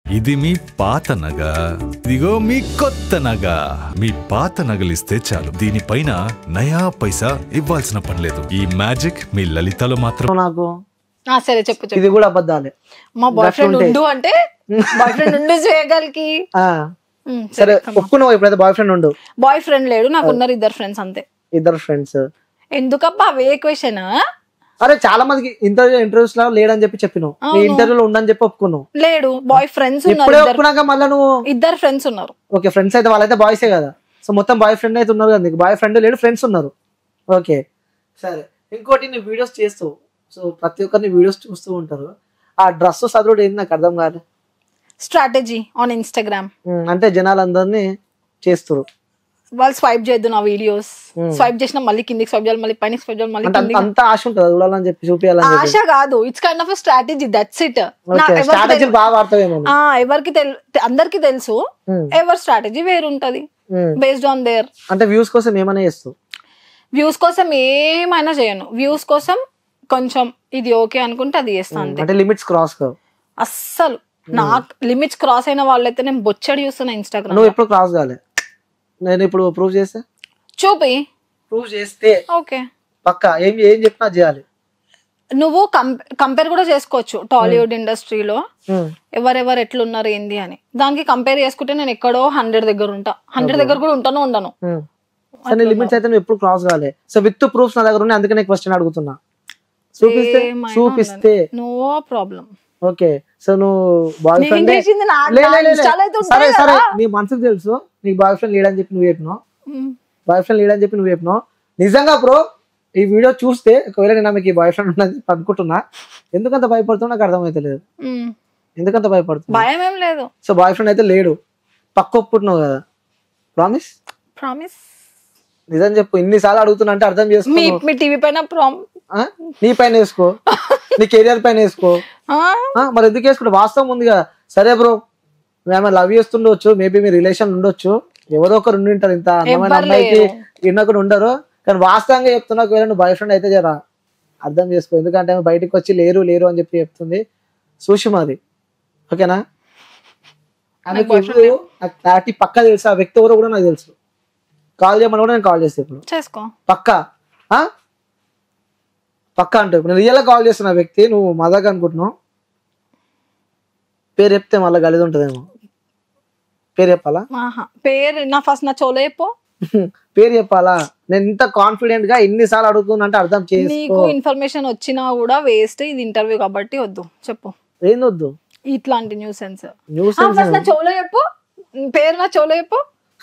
ఇది మీ పాత నగ ఇదిగో మీ కొత్త నగ మీ పాత నగలిస్తే చాలు దీనిపైన నయా పైసా ఇవ్వాల్సిన పని లేదు ఈ మ్యాజిక్ మీ లలితలో మాత్రం నాకు ఆ, సరే చెప్పు చెప్పు ఇది కూడా అబద్ధాలే మా బాయ్ ఫ్రెండ్ గట్లుంటే. ఉండు అంటే బాయ్ ఫ్రెండ్ ఉండు చేయగలికి ఆ, సరే ఒప్పుకున్నావు ఇప్పుడైతే బాయ్ ఫ్రెండ్ ఉండు బాయ్ ఫ్రెండ్ లేడు నాకు ఉన్నారు ఇద్దరు ఫ్రెండ్స్ అంతే ఇద్దరు ఫ్రెండ్స్ ఎందుకబ్బా అవే క్వశ్చన్ అరే చాలా మందికి ఇంటర్వ్యూ ఇంటర్వ్యూస్ లో లేడని చెప్పి చెప్పినావు నీ అవును. ఇంటర్వ్యూలో ఉండని చెప్పి ఒప్పుకున్నావు లేడు బాయ్ ఫ్రెండ్స్ ఉన్నారు ఇప్పుడే ఇద్దరు ఒప్పుకున్నాక మళ్ళీ నువ్వు ఇద్దరు ఫ్రెండ్స్ ఉన్నారు ఓకే ఫ్రెండ్స్ అయితే వాళ్ళైతే బాయ్సే కదా సో మొత్తం బాయ్ ఫ్రెండ్ అయితే ఉన్నారు కదా నీకు బాయ్ ఫ్రెండ్ లేడు ఫ్రెండ్స్ ఉన్నారు ఓకే సరే ఇంకోటి నీ వీడియోస్ చేస్తావు సో ప్రతి ఒక్కరిని వీడియోస్ చూస్తూ ఉంటారు ఆ డ్రెస్ చదువుడు ఏంది నాకు అర్థం కాదు స్ట్రాటజీ ఆన్ ఇన్స్టాగ్రామ్ ఉమ్, అంటే జనాలందరినీ చేస్తారు వాళ్ళు స్వైప్ చేయొద్దు నా వీడియోస్ Hmm. స్వైప్ చేసిన మళ్ళీ కిందికి స్వైప్ చేయాలి మళ్ళీ పైన స్వైప్ చేయాలి మళ్ళీ అంటే అంత- కిందికి అంత ఆశ ఉంటుంది చూడాలని చెప్పి చూపించాలని ఆశ చెప్పి కాదు it's kind of strategy that's it okay స్ట్రాటజీలు బాగా వాడతావేమో నువ్వు. ఎవరికి తెల్ అందరికి తెలుసు ఉమ్, ఎవరి స్ట్రాటజీ వేరుంటది ఉమ్. బేస్డ్ ఆన్ దేర్ అంటే వ్యూస్ కోసం ఏమైనా చేస్తావు వ్యూస్ కోసం ఏమైనా చేయను వ్యూస్ కోసం కొంచెం ఇది ఓకే అనుకుంటే అది చేస్తా అంతే అంటే లిమిట్స్ క్రాస్ కావు అస్సలు నాకు లిమిట్స్ క్రాస్ అయిన వాళ్ళైతే నేను బొచ్చడి చూస్తున్నా ఇన్స్టాగ్రామ్ నువ్వు ఎప్పుడు క్రాస్ కాలే నేను ఇప్పుడు ప్రూవ్ చేస్తే చూపి ప్రూవ్ చేస్తే ఓకే పక్క ఏం ఏం చెప్పినా చేయాలి నువ్వు కంపేర్ కూడా చేసుకోవచ్చు టాలీవుడ్ ఇండస్ట్రీలో ఉమ్, ఎవరెవరు ఎట్లున్నారు ఏంది అని దానికి కంపేర్ చేసుకుంటే నేను ఎక్కడో హండ్రెడ్ దగ్గర ఉంటా హండ్రెడ్ దగ్గర కూడా ఉంటాను ఉండను ఉమ్. సరే లిమిట్స్ అయితే నువ్వు ఎప్పుడు క్రాస్ కాలే సో విత్ ప్రూఫ్స్ నా దగ్గర ఉన్నాయి అందుకే నేను క్వశ్చన్ అడుగుతున్నా చూపిస్తే ఏమైనా చూపిస్తే నో ప్రాబ్లం ఓకే సో నువ్వు బాయ్ నేను ఫ్రెండ్ చేసింది నా- లే, నా లే, లే, లే. Insta లో అయితే సరే ఉంటాయి సరే కదా. నీ మనసుకు తెలుసు నీకు బాయ్ ఫ్రెండ్ లేడని చెప్పి నువ్వు చెప్పినావు మ్, బాయ్ ఫ్రెండ్ లేడని చెప్పి నువ్వు చెప్పినావు నిజంగా బ్రో ఈ వీడియో చూస్తే ఒకవేళ నేను ఆమెకి బాయ్ ఫ్రెండ్ ఉన్నది చెప్పి అనుకుంటున్నా ఎందుకంత భయపడుతున్నా నాకు అర్థమైతలేదు మ్. ఎందుకంత భయపడుతున్నా భయం ఏం లేదు సో బాయ్ ఫ్రెండ్ అయితే లేడు పక్క ఒప్పుకుంటున్నావు కదా ప్రామిస్ ప్రామిస్ నిజం చెప్పు ఇన్నిసార్లు అడుగుతున్నా అంటే అర్థం మీ చేసుకో మీ టీవీ పైన ప్రామ్ ఆ? నీ పైన వేసుకో నీ కెరియర్ పైన వేసుకో ఆ, మరి ఎందుకు వేసుకుంటే వాస్తవం ఉంది కదా సరే బ్రో మేము లవ్ చేస్తుండొచ్చు మేబీ మీ రిలేషన్ ఉండొచ్చు ఎవరో ఒకరు ఉండి ఉంటారు ఇంత అందమైన ఎవ్వరు అమ్మాయికి లేరు. ఇన్నొకరు ఉండరు కానీ వాస్తవంగా చెప్తున్నా ఒకవేళ నువ్వు బాయ్ ఫ్రెండ్ అయితే జరా అర్థం చేసుకో ఎందుకంటే ఆమె బయటకు వచ్చి లేరు లేరు అని చెప్పి చెప్తుంది సుషిమాది ఓకేనా ఆమెకి boyfriend ఎవరు నాకు క్లారిటీ పక్క తెలుసు ఆ వ్యక్తి ఎవరో కూడా నాకు తెలుసు కాల్ చేయమని కూడా నేను కాల్ చేస్తాను ఇప్పుడు చేసుకో పక్క ఆ? పక్క అంటే ఇప్పుడు నేను రియల్గా కాల్ చేస్తున్న వ్యక్తి నువ్వు మజాక్ అనుకుంటున్నావు పేరు చెప్తే మళ్ళీ గలిది ఉంటుందేమో పేరు చెప్పాలా ఆహా పేరు నా ఫస్ట్ నా చోలో చెప్పు పేరు చెప్పాలా నేను ఇంత కాన్ఫిడెంట్ గా ఎన్నిసార్లు అడుగుతున్నా అంటే అర్థం చేసుకో నీకు ఇన్ఫర్మేషన్ వచ్చినా కూడా వేస్ట్ ఇది ఇంటర్వ్యూ కాబట్టి వద్దు చెప్పు ఏంది వద్దు ఇట్లాంటి న్యూస్ సెన్స్ న్యూస్ ఫస్ట్ నా చోలో చెప్పు పేరు నా చోలో చెప్పు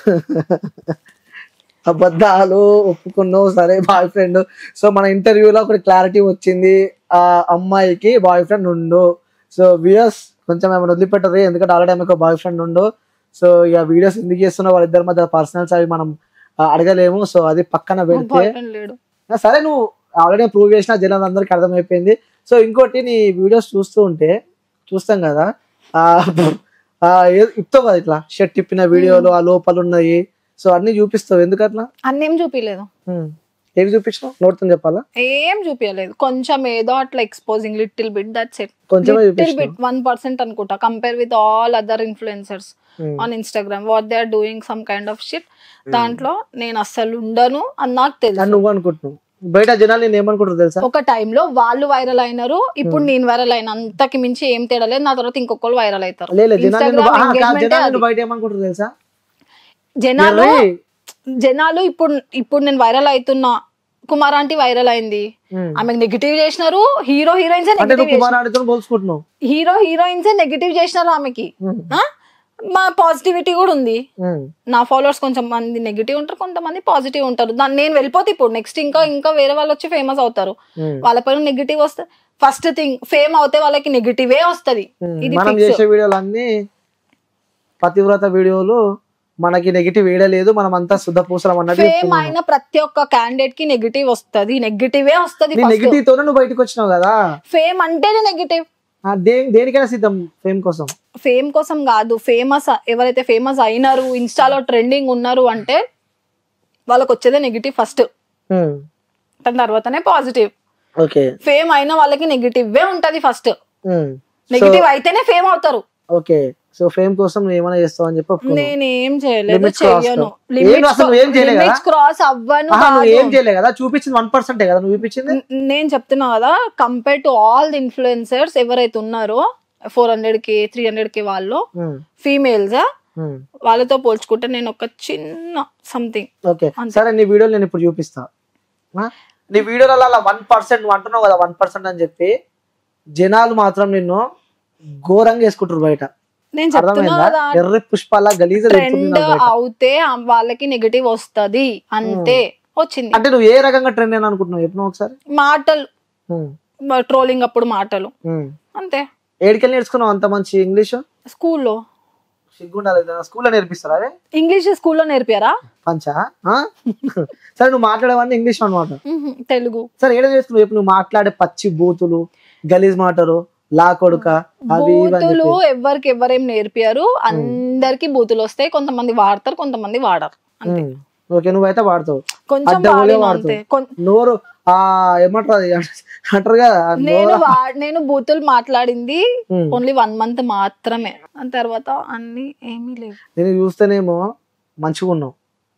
అబద్ధాలు ఒప్పుకున్నావు సరే బాయ్ ఫ్రెండ్ సో మన ఇంటర్వ్యూలో ఒకటి క్లారిటీ వచ్చింది ఆ అమ్మాయికి బాయ్ ఫ్రెండ్ ఉండు సో వియర్స్ కొంచెం ఏమైనా వదిలిపెట్టరు ఎందుకంటే ఆల్రెడీ ఆమెకు బాయ్ ఫ్రెండ్ ఉండు సో ఇక వీడియోస్ ఎందుకు చేస్తున్నా వాళ్ళిద్దరి మధ్య పర్సనల్స్ అవి మనం ఆ, అడగలేము సో అది పక్కన పెడితే బాయ్ ఫ్రెండ్ లేడు ఆ, సరే నువ్వు ఆల్రెడీ ప్రూవ్ చేసిన జనాలందరికీ అర్థమైపోయింది సో ఇంకోటి నీ వీడియోస్ చూస్తూ ఉంటే చూస్తాం కదా ఆ, ఆ, ఏ- ఇస్తావు కదా ఇట్లా షర్ట్ తిప్పిన వీడియోలు ఆ లోపల ఉన్నాయి సో అన్ని చూపిస్తావు ఎందుకు అట్లా అన్నేం చూపించలేదు హ్మ్. ఏవి చూపించినావు నోట్తో చెప్పాలా ఏం చూపించలేదు కొంచెం ఏదో అట్లా exposing little bit that's it కొంచెమే లిటిల్ చూపించినావు బిట్ వన్ పర్సెంట్ అనుకుంటా compare with all other influencers Hmm. On Instagram what they are doing some kind of shit దాంట్లో నేను అస్సలు ఉండను అని నాకు అని తెలుసు నువ్వు అనుకుంటున్నావు బయట జనాలు నేను ఏమనుకుంటారు తెలుసా ఒక టైంలో వాళ్ళు వైరల్ అయినారు ఇప్పుడు నేను వైరల్ అయిన అంతకి మించి ఏం తేడా లేదు నా తర్వాత ఇంకొకరు వైరల్ అవుతారు లేదు జనాలు నిన్ను బా- ఆ, కాదు, engagement ఏ జనాలు అది. నిన్ను బయట ఏమనుకుంటారు తెలుసా జనాలు ఎర్రి. జనాలు ఇప్పుడు ఇప్పుడు నేను వైరల్ అవుతున్నా కుమార్ ఆంటీ వైరల్ అయింది హ్మ్. ఆమెకు నెగిటివ్ చేసినారు హీరో హీరోయిన్స్ అంటే నువ్వు నెగిటివ్ కుమార్ ఆడితో పోల్చుకుంటున్నావు హీరో హీరోయిన్స్ నెగిటివ్ చేసినారు ఆమెకి హ్మ్. ఆ? మా పాజిటివిటీ కూడా ఉంది హ్మ్. నా ఫాలోవర్స్ కొంచెం మంది నెగిటివ్ ఉంటారు కొంతమంది పాజిటివ్ ఉంటారు దాన్ని నేను వెళ్ళిపోతే ఇప్పుడు నెక్స్ట్ ఇంకా ఇంకా వేరే వాళ్ళు వచ్చి ఫేమస్ అవుతారు హ్మ్. వాళ్ళ పైన నెగిటివ్ వస్తే ఫస్ట్ థింగ్ ఫేమ్ అవుతే వాళ్ళకి నెగిటివే వస్తది హ్మ్. ఇది మనం fix. చేసే వీడియోలు అన్ని పతివ్రత వీడియోలు మనకి నెగిటివ్ వేయలేదు మనం అంతా శుద్ధ పూసలం అన్నట్టు ఫేమ్ చెప్తున్నాను. అయిన ప్రతి ఒక్క క్యాండిడేట్ కి నెగిటివ్ వస్తది నెగిటివే వస్తది నీ నెగిటివ్ తోనే నువ్వు బయటకు వచ్చినావు కదా ఫేమ్ అంటేనే నెగిటివ్ ఆ, దే- దేనికైనా సిద్ధం ఫేమ్ కోసం ఫేమ్ కోసం కాదు ఫేమస్ ఎవరైతే ఫేమస్ అయినారు ఇన్స్టాలో ట్రెండింగ్ ఉన్నారు అంటే వాళ్ళకి వచ్చేదే నెగిటివ్ ఫస్ట్ హ్మ్. దాని తర్వాతనే పాజిటివ్ ఓకే ఫేమ్ అయిన వాళ్ళకి నెగిటివ్ ఉంటది ఫస్ట్ హ్మ్. నెగిటివ్ అయితేనే ఫేమ్ అవుతారు ఓకే సో ఫేమ్ కోసం నువ్వు ఏమైనా చేస్తావు అని చెప్పి ఒప్పుకున్నావు. నేనేం చేయలేదు Limits cross చెయ్యను కావు. ఏం అసలు నువ్వేం చేయలే కదా? క్రాస్ అవ్వను ఆహా, నువ్వు కాదు. ఏం చేయలేదు కదా చూపించింది వన్ పర్సెంటే కదా నువ్వు చూపించింది న- నేను చెప్తున్నా కదా compare to all the influencers ఎవరైతే ఉన్నారో ఫోర్ హండ్రెడ్ కి త్రీ హండ్రెడ్ కి వాళ్ళు ఉమ్, ఫీమేల్స్ ఉమ్. వాళ్ళతో పోల్చుకుంటే నేను ఒక చిన్న సంథింగ్ ఓకే అంతే. సరే నీ వీడియోలు నేను ఇప్పుడు చూపిస్తా ఆ? నీ వీడియోలలో అలా వన్ పర్సెంట్ నువ్వు అంటున్నావు కదా వన్ పర్సెంట్ అని చెప్పి జనాలు మాత్రం నిన్ను ఘోరంగా వేసుకుంటారు బయట నేను చెప్తున్నా అర్థమైందా కదా ఎర్రి పుష్పాల గలీజ ట్రెండ్ అవుతే ఆ వాళ్ళకి నెగటివ్ వస్తది అంతే వచ్చింది అంటే నువ్వు ఏ రకంగా ట్రెండ్ అని అనుకుంటున్నావు చెప్పిన ఒకసారి మాటలు ఉమ్, ట్రోలింగ్ అప్పుడు మాటలు ఉమ్. అంతే ఏడికెళ్ళి నేర్చుకున్నావు అంత మంచి ఇంగ్లీష్ స్కూల్లో సిగ్గుండాలి స్కూల్లో నేర్పిస్తారా అదే ఇంగ్లీష్ స్కూల్లో నేర్పారా పంచా ఆ? సరే నువ్వు మాట్లాడేవన్నీ ఇంగ్లీష్ అనమాట మ్హూ, తెలుగు సరే ఏడ చేస్తున్నావు ఇప్పుడు నువ్వు మాట్లాడే పచ్చి బూతులు గలీజ్ మాటలు లా కొడుక అవి ఇవి అని బూతులు చెప్పి. ఎవరికి ఎవరేం నేర్పారు అందరికి బూతులు వస్తాయి కొంతమంది వాడతారు కొంతమంది వాడరు అంతే ఉమ్. ఓకే నువ్వైతే వాడతావు కొంచెం అడ్డగోలే వాడిన వాడతావు. అంతే కొన్- నోరు ఆ ఏమంటారు అది అంటారు కదా ఆ నేను నోరు వా- నేను బూతులు మాట్లాడింది ఉమ్. ఓన్లీ వన్ మంత్ మాత్రమే దాని తర్వాత అన్ని ఏమీ లేవు నేను చూస్తేనేమో మంచిగా ఉన్నావు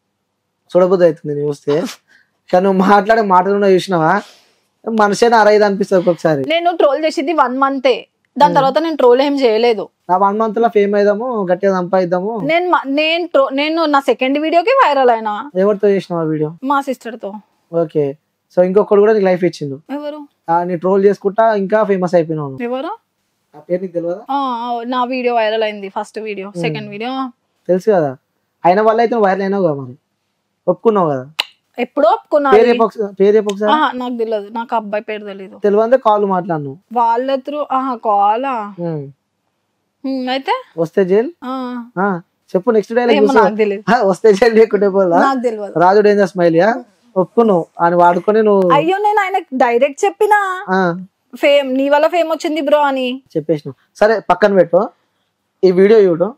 చూడబుద్ధి అవుతుంది నేను చూస్తే కానీ నువ్వు మాట్లాడే మాటలు చూసినావా మనిషే అరైదు అనిపిస్తుంది ఒక్కొక్కసారి నేను ట్రోల్ చేసింది వన్ మంతే దాని తర్వాత నేను ట్రోల్ ఏం చేయలేదు ఆ వన్ మంత్ లో ఫేమ్ అయిదాము గట్టిగా సంపాదిద్దాము నేను మ- నేను ట్రో- నేను నా సెకండ్ వీడియోకి వైరల్ అయినా ఎవరితో చేసినావు ఆ వీడియో మా సిస్టర్ తో ఓకే సో ఇంకొకటి కూడా నీకు లైఫ్ ఇచ్చిండు ఎవరు ఆ, నీ ట్రోల్ చేసుకుంటా ఇంకా ఫేమస్ అయిపోయినావు నువ్వు. ఎవరు ఆ పేరు నీకు తెలియదా ఆ, ఆ, నా వీడియో వైరల్ అయింది ఫస్ట్ వీడియో సెకండ్ వీడియో తెలుసు కదా అయిన వల్ల అయితే వైరల్ అయినావు కదా మరి ఒప్పుకున్నావు కదా ఎప్పుడో ఒప్పుకున్నా పేరు చెప్పు ఒకసారి- పేరు చెప్పు ఒకసారి ఆహా, నాకు తెలియదు నాకు ఆ అబ్బాయి పేరు తెలీదు తెలియదే కాల్ మాట్లాడను వాళ్ళ త్రూ ఆహా కాలా ఉమ్. హ్మ్, అయితే వస్తే జైల్ ఆ, ఆ, చెప్పు నెక్స్ట్ డైలాగ్ ఏమో నాకు తెలియదు వస్తే జైల్ లేకుంటే పోదా నాకు తెలియదు రాజు డేంజర్ స్మైల్ యా ఒప్పుకున్నావు అని వాడుకొని నువ్వు అయ్యో నేను ఆయన డైరెక్ట్ చెప్పినా ఆ, ఫేమ్ నీ వల్ల ఫేమ్ వచ్చింది బ్రో అని చెప్పేసినావు సరే పక్కన పెట్టు ఈ వీడియో చూడు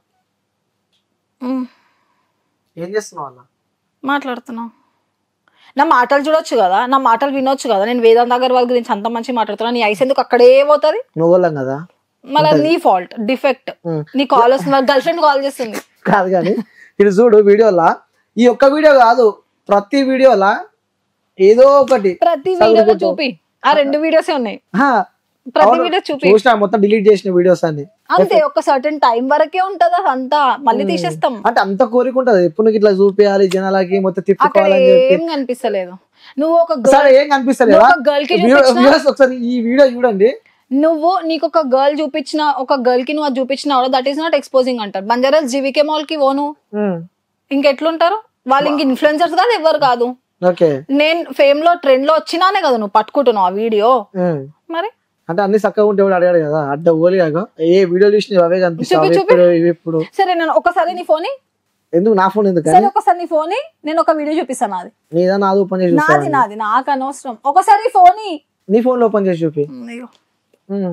హ్మ్, ఏం చేస్తున్నావు అలా మాట్లాడుతున్నా నా మాటలు చూడొచ్చు కదా నా మాటలు వినొచ్చు కదా నేను వేదాంత్ అగర్వాల్ గురించి అంత మంచి మాట్లాడుతున్నా నీ ఐస్ ఎందుకు అక్కడే పోతుంది నువ్వు వాళ్ళం కదా మళ్ళీ నీ ఫాల్ట్ డిఫెక్ట్ ఉమ్. నీ కాల్ వస్తుంది గర్ల్ ఫ్రెండ్ కాల్ చేస్తుంది కాదు కానీ ఇది చూడు వీడియోలా ఈ ఒక్క వీడియో కాదు ప్రతి వీడియోలా ఏదో ఒకటి ప్రతి వీడియోలో చూపి ఆ రెండు వీడియోసే ఉన్నాయి హా, ప్రతి అవును. వీడియో చూపి చూసినా మొత్తం డిలీట్ చేసిన వీడియోస్ అన్ని అంతే ఒక సర్టన్ టైం వరకే ఉంటది అదంతా మళ్ళీ తీసేస్తాం అంటే అంత కోరిక ఉంటది ఎప్పుడు నీకు ఇట్లా చూపించాలి జనాలకి మొత్తం అక్కడ తిప్పుకోవాలని చెప్పి ఏం కనిపిస్తలేదు నువ్వు ఒక సరే గర్ల్ ఏం కనిపిస్తలేదు నువ్వు ఒక girl కి చూపించినా- వ్యూవర్స్ ఒకసారి ఈ వీడియో చూడండి నువ్వు నీకు ఒక గర్ల్ చూపించిన ఒక గర్ల్ కి నువ్వు అది చూపించిన దట్ ఈస్ నాట్ ఎక్స్పోజింగ్ అంటారు బంజారాస్ జీవికే మాల్ కి ఓను ఉమ్, ఇంకెట్లుంటారు వాళ్ళు ఇంక ఇన్ఫ్లుయెన్సర్స్ కాదు ఎవరు కాదు ఓకే నేను ఫేమ్ లో ట్రెండ్ లో వచ్చినానే కదా నువ్వు పట్టుకుంటున్నావు ఆ వీడియో ఉమ్. మరి అంటే అన్ని చక్కగా ఉంటే కూడా అడిగాడు కదా అడ్డ ఓలి కాక ఏ వీడియో చూసిన అవే కనిపిస్తాయి చూపి, అవి చూపి. ఇప్పుడు ఇవి ఇప్పుడు సరే నేను ఒకసారి నీ ఫోన్ ఎందుకు నా ఫోన్ ఎందుకు సరే ఒకసారి నీ ఫోన్ నేను ఒక వీడియో చూపిస్తాను నాది నీదా నాది ఓపెన్ చేసి చూస్తా నాది నాది నాకు అనవసరం ఒకసారి ఫోన్ నీ ఫోన్ లో ఓపెన్ చేసి చూపి ఉమ్.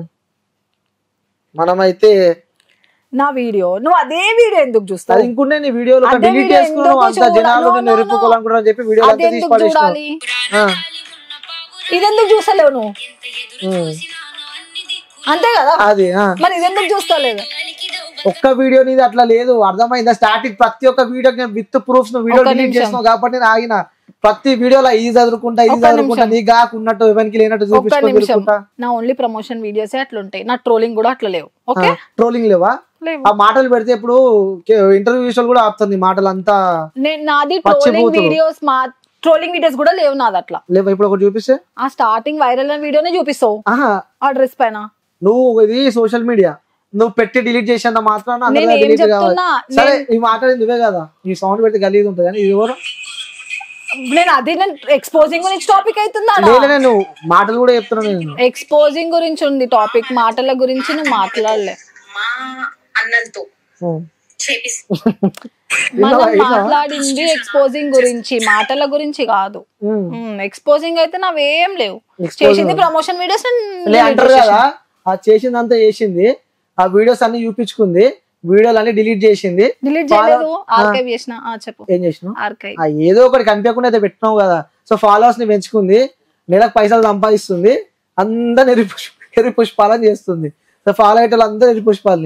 మనమైతే నా వీడియో నువ్వు అదే వీడియో ఎందుకు అది చూస్తావు ఇంకుంటే నీ వీడియోలో అదే డిలీట్ వీడియో చేసుకున్నావు ఎందుకు అంత చూడాలి? జనాలు No, నేను no, no. ఎరుపుకోవాలనుకుంటున్నా చెప్పి వీడియో అంతా తీసి అదెందుకు పడేసినావు చూడాలి ఆ, ఇదెందుకు చూస్తలేవు నువ్వు ఉమ్. అంతే కదా అది ఆ. మరి ఇదెందుకు చూస్తలేదు ఒక్క వీడియో నీది అట్లా లేదు అర్థమైందా స్టార్టింగ్ ప్రతి ఒక్క వీడియో విత్ ప్రూఫ్స్ నువ్వు వీడియో ఒక్క డిలీట్ నిమిషం. చేస్తున్నావు కాబట్టి నేను ఆగిన ప్రతి వీడియోలో ఇది చదువుకుంటా ఇది ఒక్క చదువుకుంటా నిమిషం. నీ కాకున్నట్టు ఎవరికి లేనట్టు ఒక్క చూపించుకో నిమిషం తిరుగుకుంటా నా ఓన్లీ ప్రమోషన్ వీడియోసే అట్లుంటాయి నా ట్రోలింగ్ కూడా అట్లా లేవు ఓకే ట్రోలింగ్ లేవా లేవు ఆ మాటలు పెడితే ఇప్పుడు ఇంటర్వ్యూ విషయాలు కూడా ఆపుతుంది ఈ మాటలు అంతా నేను నాది పచ్చి ట్రోలింగ్ బూతులు. వీడియోస్ మా ట్రోలింగ్ వీడియోస్ కూడా లేవు నాది అట్లా లేవా ఇప్పుడు ఒకటి చూపిస్తే ఆ స్టార్టింగ్ వైరల్ అయిన వీడియోనే చూపిస్తావు ఆహా ఆ డ్రెస్ పైన నువ్వు ఇది సోషల్ మీడియా నువ్వు పెట్టి డిలీట్ చేసేంత మాత్రాన అందరిది నేను ఏం delete కావాలి చెప్తున్నా సరే ఈ మాట నువ్వే కదా ఈ సౌండ్ పెడితే గలీజ్ ఉంటుంది కానీ ఇది ఎవరు నేను అది నేను ఎక్స్పోజింగ్ గురించి టాపిక్ అవుతుందా లేదు నేను మాటలు కూడా చెప్తున్నాను నేను ఎక్స్పోజింగ్ గురించి ఉంది టాపిక్ మాటల గురించి నువ్వు మాట్లాడలే మా అన్నలతో ఉం. చేపిస్ మనం విన్నావా? విన్నావా? మాట్లాడింది ఎక్స్పోజింగ్ గురించి మాటల గురించి కాదు ఉం. ఎక్స్పోజింగ్ అయితే నావేం లేవు Exposing చేసింది ప్రమోషన్ వీడియోస్ లే అంటారు కదా ఆ చేసిందంతా చేసింది ఆ వీడియోస్ అన్ని చూపించుకుంది వీడియోలు అన్ని డిలీట్ చేసింది డిలీట్ చేయలేదు ఆర్కైవ్ చేసిన ఆ, చెప్పు ఏం చేసినావు ఆర్కైవ్ ఆ ఏదో ఒకటి కనిపించకుండా అయితే పెట్టినావు కదా సో ఫాలోవర్స్ ని పెంచుకుంది నెలకు పైసలు సంపాదిస్తుంది అందరు ఎరి పుష్ప ఎరి పుష్పాలని చేస్తుంది సో ఫాలో అయ్యేటోళ్ళు అందరూ ఎరి పుష్పాలని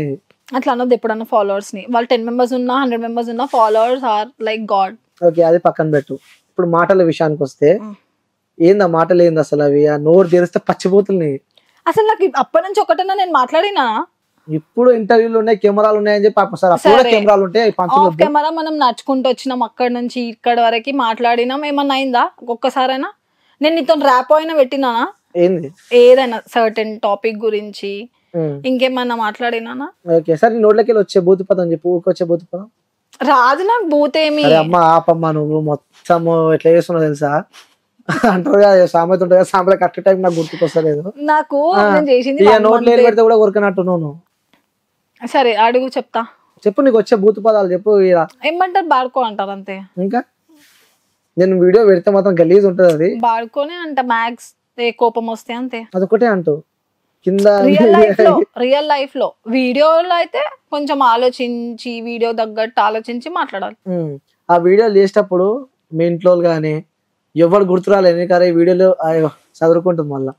అట్లా అనొద్దు ఎప్పుడన్నా ఫాలోవర్స్ ని వాళ్ళు టెన్ మెంబర్స్ ఉన్నా హండ్రెడ్ మెంబర్స్ ఉన్నా followers are like god okay అది పక్కన పెట్టు ఇప్పుడు మాటల విషయానికి వస్తే మ్. ఏంది ఆ మాటలు ఏంది అసలు అవి ఆ నోరు తెరిస్తే పచ్చిపోతున్నాయి అసలు నాకు అప్పటి నుంచి ఒకటన్నా నేను మాట్లాడినా ఇప్పుడు ఇంటర్వ్యూలు ఉన్నాయి కెమెరాలు ఉన్నాయని చెప్పి అప్పుడు సార్ అప్పుడు కూడా సరే. కెమెరాలు ఉంటాయి ఆఫ్ పంచుకోవద్దు కెమెరా మనం నడుచుకుంటూ వచ్చినాం అక్కడి నుంచి ఇక్కడ వరకు మాట్లాడినాం ఏమన్నా అయిందా ఒక్కసారైనా నేను నీతో ర్యాప్ అయినా పెట్టినానా ఏంది ఏదైనా సర్టెన్ టాపిక్ గురించి ఉమ్. ఇంకేమన్నా మాట్లాడినానా ఓకే సరే నీ నోట్లోకి వెళ్ళి వచ్చే భూతి పదం చెప్పు ఊరికొచ్చే భూతి పదం రాదు నాకు భూతేమి అరే అమ్మ ఆపమ్మ నువ్వు మొత్తం ఎట్లా చేస్తున్నావు తెలుసా అంటారు కదా సామెత ఉంటుంది కదా సామెత కరెక్ట్ టైం నాకు గుర్తుకొస్తలేదు నాకు ఆ, నేను చేసింది ఇక one నోట్లు month ఏం పెడితే కూడా ఉరకనట్టు నువ్వు సరే అడుగు చెప్తా చెప్పు నీకు వచ్చే భూతి పదాలు చెప్పు ఇలా ఏమంటారు బాడుకో అంటారు అంతే ఇంకా నేను వీడియో పెడితే మాత్రం గలీజ్ ఉంటుంది అది బాడుకోనే అంట మ్యాక్స్ ఏ కోపం వస్తే అంతే అదొకటే అంటూ కింద రియల్ లైఫ్ లో రియల్ లైఫ్ లో వీడియోలో అయితే కొంచెం ఆలోచించి వీడియో తగ్గట్టు ఆలోచించి మాట్లాడాలి ఉమ్. ఆ వీడియోలు చేసేటప్పుడు మీ ఇంట్లో కానీ ఎవరు గుర్తురాలేదు కానీ ఈ వీడియోలో అయ్యో చదువుకుంటుంది మళ్ళా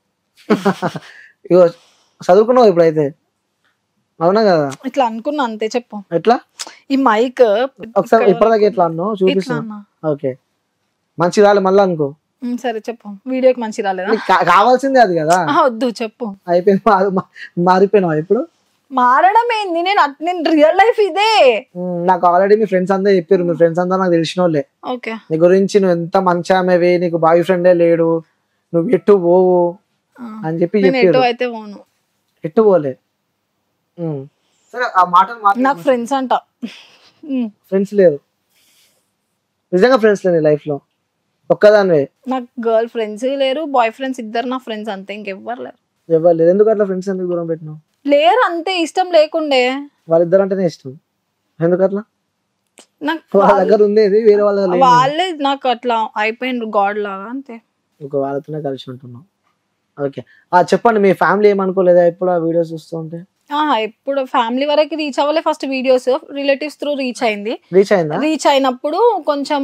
ఇగో చదువుకున్నావు ఇప్పుడైతే అవునా కదా ఇట్లా అనుకున్నా అంతే చెప్పు ఎట్లా ఈ మైక్ ఒకసారి ఇప్పటిదాకా ఎట్లా అన్నావు ఇట్లా చూపిస్తున్నా అన్నా ఓకే మంచి రాలి మళ్ళీ అనుకో ఉమ్, సరే చెప్పు వీడియోకి మంచి రాలేదా నీకు కా- కావాల్సిందే అది కదా ఆహా, వద్దు చెప్పు అయిపోయింది మా- మా- మారిపోయినావు ఇప్పుడు మారడం ఏంది నేను అట్- నేను రియల్ లైఫ్ ఇదే ఉమ్, నాకు ఆల్రెడీ మీ ఫ్రెండ్స్ అందరూ చెప్పారు మీ ఫ్రెండ్స్ అందరూ నాకు తెలిసిన వాళ్ళే ఓకే నీ గురించి నువ్వు ఎంత మంచి ఆమెవి నీకు బాయ్ ఫ్రెండే లేడు నువ్వు ఎట్టు పోవు అని చెప్పి నేను ఎటు చెప్పారు అయితే పోను ఎట్టు పోలే ఉమ్. సరే ఆ మాటలు నాకు ఫ్రెండ్స్ అంట ఉమ్, ఫ్రెండ్స్ లేరు నిజంగా ఫ్రెండ్స్ లేని లైఫ్ లో ఒక్కదానివే నాకు గర్ల్ ఫ్రెండ్స్ లేరు బాయ్ ఫ్రెండ్స్ ఇద్దరు నా ఫ్రెండ్స్ అంతే ఇంకెవ్వరు లేరు ఎవరు లేరు ఎందుకు అట్లా ఫ్రెండ్స్ ఎందుకు దూరం పెట్టినావు లేరు అంతే ఇష్టం లేకుండే వాళ్ళిద్దరు అంటేనే ఇష్టం ఎందుకు అట్లా నాకు వాళ్ళ దగ్గర ఉంది ఇది వేరే వాళ్ళ దగ్గర లేదు వాళ్ళే నాకు అట్లా అయిపోయిండ్రు గాడ్ లాగా అంతే ఒక వాళ్ళతోనే కలిసి ఉంటున్నాం ఓకే ఆ చెప్పండి మీ ఫ్యామిలీ ఏమనుకోలేదా ఎప్పుడు ఆ వీడియోస్ చూస్తూ ఉంటే ఆహా, ఇప్పుడు ఫ్యామిలీ వరకు రీచ్ అవ్వలే first videos relatives through reach అయింది రీచ్ అయిందా రీచ్ అయినప్పుడు కొంచెం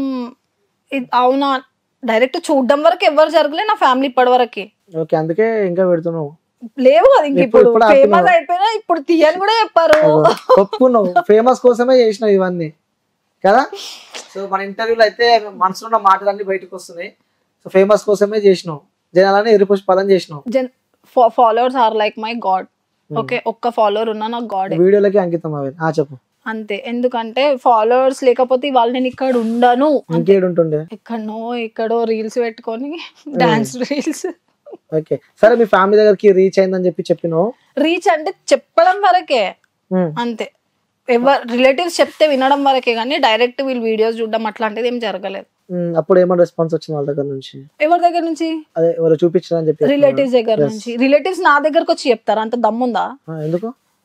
ఇది అవునా డైరెక్ట్ చూడడం వరకు ఎవరు జరగలే నా ఫ్యామిలీ ఇప్పటి వరకే ఓకే అందుకే ఇంకా పెడుతున్నావు లేవు కదా ఇంక ఇప్పుడు- ఇప్పుడు ఇప్పుడు ఫేమస్ ఆపుతున్నావు. అయిపోయినా ఇప్పుడు తీయని కూడా చెప్పారు ఒప్పుకున్నావు ఫేమస్ కోసమే చేసినావు ఇవన్నీ కదా సో మన ఇంటర్వ్యూలో అయితే మనసులో ఉన్న మాటలన్నీ బయటకు వస్తున్నాయి సో ఫేమస్ కోసమే చేసినావు జనాలని ఎరిపోసి పదం చేసినావు జన్ followers are like my god okay ఒక్క ఫాలోవర్ ఉన్నా నాకు గాడ్ వీడియోలకి అంకితం అవి ఆ చెప్పు అంతే ఎందుకంటే ఫాలోవర్స్ లేకపోతే ఇవాళ నేను ఇక్కడ ఉండను ఇంకేడుంటుండే ఎక్కడనో ఎక్కడో రీల్స్ పెట్టుకొని డాన్స్ రీల్స్ ఓకే సరే మీ ఫ్యామిలీ దగ్గరికి రీచ్ అయిందని చెప్పి చెప్పినావు రీచ్ అంటే చెప్పడం వరకే ఉమ్, అంతే ఎవరు రిలేటివ్స్ చెప్తే వినడం వరకే కానీ డైరెక్ట్ వీళ్ళు వీడియోస్ చూడడం అట్లాంటిది ఏం జరగలేదు ఉమ్, అప్పుడు ఏమైనా రెస్పాన్స్ వచ్చింది వాళ్ళ దగ్గర నుంచి ఎవరి దగ్గర నుంచి అదే ఎవరు చూపించారని చెప్పి రిలేటివ్స్ దగ్గర నుంచి రిలేటివ్స్ నా దగ్గరకు వచ్చి చెప్తారు అంత దమ్ముందా ఆ, ఎందుకు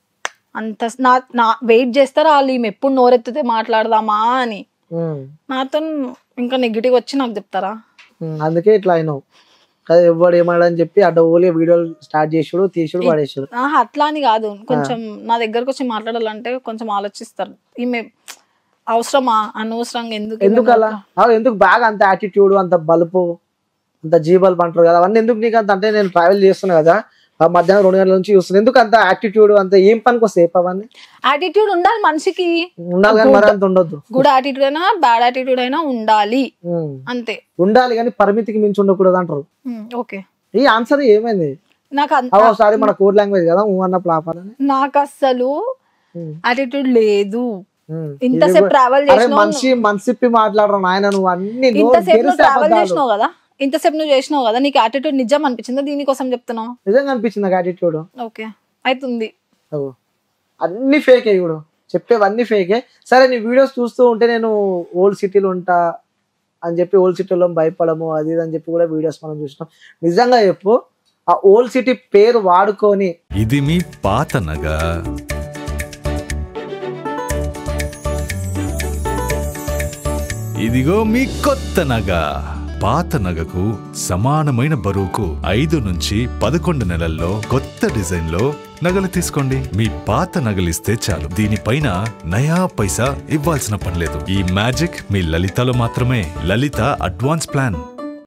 అంత నా నా వెయిట్ చేస్తారా వాళ్ళు ఈమె ఎప్పుడు నోరెత్తితే మాట్లాడదామా అని ఉమ్, నాతో ఇంకా నెగిటివ్ వచ్చి నాకు చెప్తారా ఉమ్, అందుకే ఇట్లా అయినావు కదా ఎవడు ఏమన్నాడని చెప్పి అడ్డ ఓలే వీడియోలు స్టార్ట్ చేసుడు తీసుడు పడేసాడు ఆహా, అట్లా అని కాదు కొంచెం నా దగ్గరకు వచ్చి మాట్లాడాలంటే కొంచెం ఆలోచిస్తారు ఈమె అవసరమా అనవసరంగా ఎందుకు ఈమె ఎందుకు అలా ఆ, ఎందుకు బాగా అంత యాటిట్యూడ్ అంత బలుపు అంత జీబల్పు అంటారు కదా అవన్నీ ఎందుకు నీకు అంత అంటే నేను ట్రావెల్ చేస్తున్నా కదా ఆ మధ్యాహ్నం రెండు గంటల నుంచి చూస్తున్నా ఎందుకు అంత యాటిట్యూడ్ అంత ఏం పనికి వస్తాయి అవన్నీ యాటిట్యూడ్ ఉండాలి మనిషికి ఉండాలి కానీ మరి అంత ఉండొద్దు గుడ్ యాటిట్యూడ్ అయినా బ్యాడ్ యాటిట్యూడ్ అయినా ఉండాలి ఉమ్. అంతే ఉండాలి కానీ పరిమితికి మించి ఉండకూడదు అంటారు ఓకే ఈ ఆన్సర్ ఏమైంది నాకు అన్- ఒకసారి మన కోడ్ లాంగ్వేజ్ కదా ఊ అన్న ప్లాపాలని నాకు అస్సలు యాటిట్యూడ్ లేదు ఇంతసేపు ట్రావెల్ అరే చేసినావు మనిషి మనసిప్పి మాట్లాడరు నాయన నువ్వు అన్ని నోరు ఇంతసేపు నువ్వు తెరిస్తే ట్రావెల్ అబద్ధాలు. చేసినావు కదా ఇంతసేపు నువ్వు చేసినావు కదా నీకు యాటిట్యూడ్ నిజం అనిపించిందా దీనికోసం చెప్తున్నావు నిజంగా అనిపించింది నాకు యాటిట్యూడ్ ఓకే అవుతుంది అన్ని ఫేకే ఇప్పుడు చెప్పేవన్నీ ఫేకే సరే నీ వీడియోస్ చూస్తూ ఉంటే నేను ఓల్డ్ సిటీలో ఉంటా అని చెప్పి ఓల్డ్ సిటీలో భయపడము అది ఇది అని చెప్పి కూడా వీడియోస్ మనం చూసినాం నిజంగా చెప్పు ఆ ఓల్డ్ సిటీ పేరు వాడుకొని ఇది మీ పాత నగ ఇదిగో మీ కొత్త నగ పాత నగకు సమానమైన బరువుకు ఐదు నుంచి పదకొండు నెలల్లో కొత్త డిజైన్ లో నగలు తీసుకోండి మీ పాత నగలిస్తే చాలు దీనిపైన నయా పైసా ఇవ్వాల్సిన పనిలేదు ఈ మ్యాజిక్ మీ లలితలో మాత్రమే లలిత అడ్వాన్స్ ప్లాన్